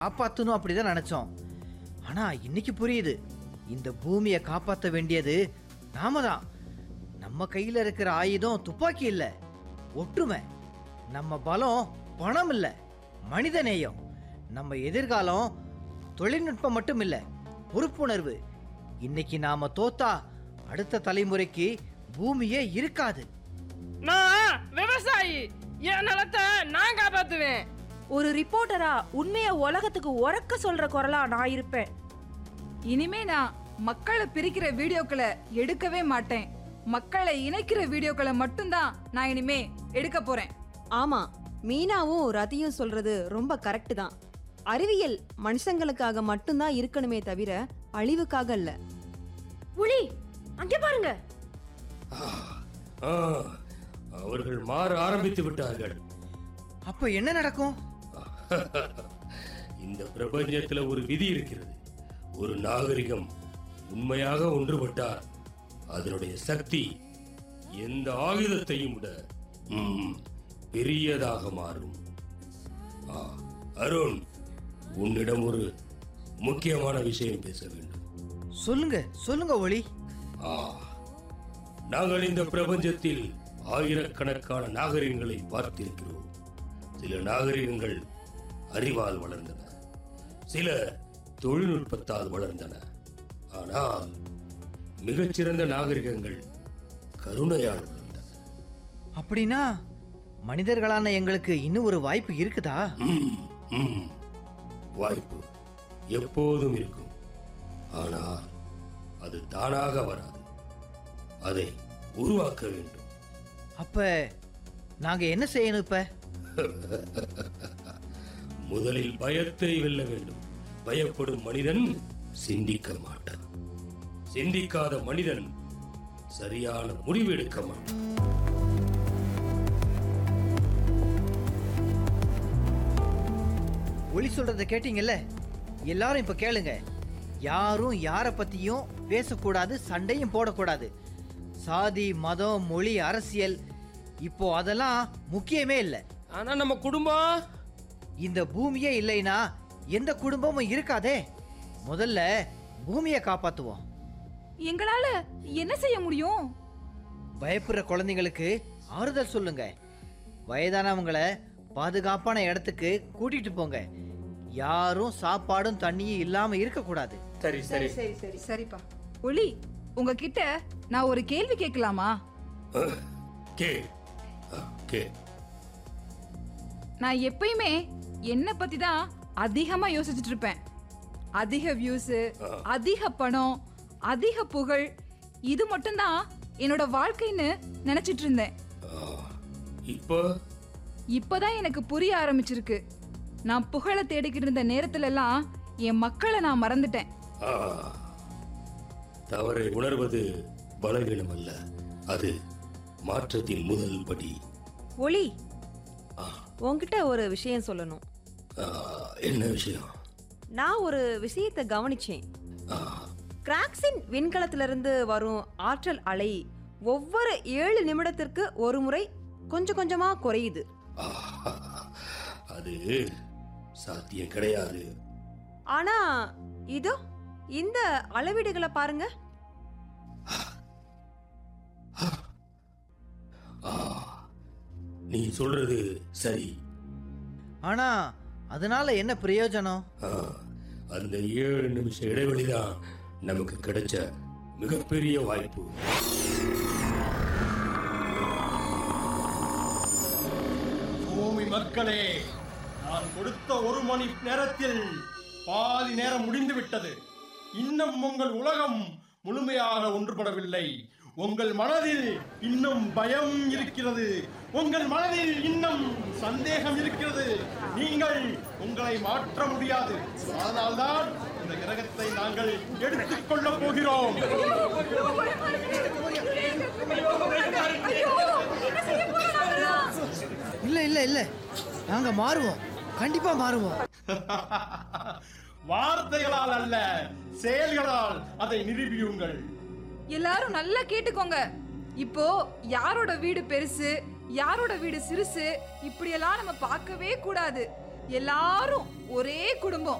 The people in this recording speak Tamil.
காப்பாற்றணும் அப்படிதான் நினைச்சோம் ஆனா இன்னைக்கு புரியுது இந்த பூமியை காப்பாற்ற வேண்டியது நாம தான் நம்ம கையில இருக்கிற ஆயுதம் துப்பாக்கி இல்ல ஒற்றுமை நம்ம பலம் பணம் இல்ல மனித நேயம் நம்ம எதிர்காலம் தொழில்நுட்பம் மட்டும் இல்ல பொறுப்புணர்வு இன்னைக்கு நாம தோத்தா அடுத்த தலைமுறைக்கு பூமியே இருக்காது நான் விவசாயி என் நிலத்தை நான் காப்பாத்துவேன் ஒரு ரிப்போர்ட்டரா உண்மைய உலகத்துக்கு உறக்க சொல்ற குரலா நான் இருப்பேன் இனிமே நான் மக்களை பிரிக்கிற வீடியோக்களை எடுக்கவே மாட்டேன் மக்களை இணைக்கிற வீடியோக்களை மட்டும்தான் நான் இனிமே எடுக்க போறேன் ஆமா மீனாவும் ரதியும் சொல்றது ரொம்ப கரெக்ட் தான் அறிவியல் மனுஷங்களுக்காக மட்டும்தான் இருக்கணுமே தவிர அழிவுக்காக இல்ல புலி அங்கே பாருங்க ஆ, அவர்கள் மாற ஆரம்பித்து விட்டார்கள் அப்ப என்ன நடக்கும் இந்த பிரபஞ்சத்துல ஒரு விதி இருக்கிறது ஒரு நாகரிகம் உண்மையாக ஒன்றுபட்டால் அதனுடைய சக்தி எந்த ஆயுதத்தையும் விட ம், பெரியதாக மாறும் ஆ, அருண் உன்னிடம் ஒரு முக்கியமான விஷயம் பேச வேண்டும் சொல்லுங்க சொல்லுங்க ஒளி ஆ, நாங்கள் இந்த பிரபஞ்சத்தில் ஆயிரக்கணக்கான நாகரிகங்களை பார்த்திருக்கிறோம் சில நாகரிகங்கள் அறிவால் வளர்ந்தன சில தொழில்நுட்பத்தால் வளர்ந்தன ஆனால் மிகச்சிறந்த நாகரிகங்கள் கருணையால் வளர்ந்தன அப்படின்னா மனிதர்களான எங்களுக்கு இன்னும் ஒரு வாய்ப்பு இருக்குதா ம், ம். வாய்ப்பு எப்போதும் இருக்கும் ஆனால் அது தானாக வராது அதை உருவாக்க வேண்டும் அப்ப நாங்க என்ன செய்யணும் இப்ப முதலில் பயத்தை வெல்ல வேண்டும் பயப்படும் மனிதன் சிந்திக்க மாட்டான் சிந்திக்காத மனிதன் சரியான முடிவு எடுக்க மாட்டான் ஒளி சொல்றத கேட்டீங்கல்ல எல்லாரும் இப்ப கேளுங்க யாரும் யார பத்தியும் பேசக்கூடாது சண்டையும் போடக்கூடாது சாதி மதம் மொழி அரசியல் இப்போ அதெல்லாம் முக்கியமே இல்லை ஆனா நம்ம குடும்பம் இந்த பூமியே இல்லைனா எந்த குடும்பமும் இருக்காதே முதல்ல பூமியை காப்பாத்துவோம் எங்களால என்ன செய்ய முடியும் பயப்படுற குழந்தைங்களுக்கு ஆறுதல் சொல்லுங்க வயதானவங்களை பாதுகாப்பான இடத்துக்கு கூட்டிட்டு போங்க யாரும் சாப்பாடும் தண்ணியும் இல்லாம இருக்கக்கூடாது சரி சரி சரி சரி சரிப்பா ஒளி உங்ககிட்ட நான் ஒரு கேள்வி கேட்கலாமா அஹ், கே அஹ், கே நான் எப்பயுமே என்ன பத்தி தான் அதிகமா யோசிச்சுட்டு இருப்பேன் அதிக வியூஸ் அதிக பணம் அதிக புகழ் இது மட்டும்தான் என்னோட வாழ்க்கைன்னு நினைச்சிட்டு இருந்தேன் அஹ், இப்போ இப்பதான் எனக்கு புரிய ஆரம்பிச்சிருக்கு நான் புகழை தேடிக்கிட்டு இருந்த நேரத்துல எல்லாம் என் மக்களை நான் மறந்துட்டேன் ஆ, தவறை உணர்வது பலவீனம் அல்ல அது மாற்றத்தின் முதல் படி ஒளி உன்கிட்ட ஒரு விஷயம் சொல்லணும் ஆ, என்ன விஷயம் நான் ஒரு விஷயத்தை கவனிச்சேன் கிராக்ஸின் விண்கலத்திலிருந்து வரும் ஆற்றல் அலை ஒவ்வொரு ஏழு நிமிடத்திற்கு ஒரு முறை கொஞ்சம் கொஞ்சமா குறையுது ஆ, அது சாத்தியம் கிடையாது ஆனா இதோ இந்த அளவீடுகளை பாருங்க ஆ, நீ சொல்றது சரி ஆனா அதனால என்ன பிரயோஜனம் ஆ, அந்த ஏழு நிமிஷ இடைவெளி தான் நமக்கு கிடைச்ச மிகப்பெரிய வாய்ப்பு பூமி மக்களே நான் கொடுத்த ஒரு மணி நேரத்தில் பாதி நேரம் முடிந்து விட்டது இன்னும் உங்கள் உலகம் முழுமையாக ஒன்றுபடவில்லை உங்கள் மனதில் இன்னும் பயம் இருக்கிறது உங்கள் மனதில் இன்னும் சந்தேகம் இருக்கிறது நீங்கள் உங்களை மாற்ற முடியாது அதனால்தான் இந்த கிரகத்தை நாங்கள் எடுத்துக்கொள்ளப் போகிறோம் இல்ல இல்ல இல்ல நாங்க மாறுவோம் கண்டிப்பா மாறுவோம் வார்த்தைகளால் அல்ல செயல்களால் அதை நிரூபியுங்கள் எல்லாரும் நல்லா கேட்டுக்கோங்க இப்போ யாரோட வீடு பெருசு யாரோட வீடு சிறுசு இப்படியெல்லாம் நம்ம பார்க்கவே கூடாது எல்லாரும் ஒரே குடும்பம்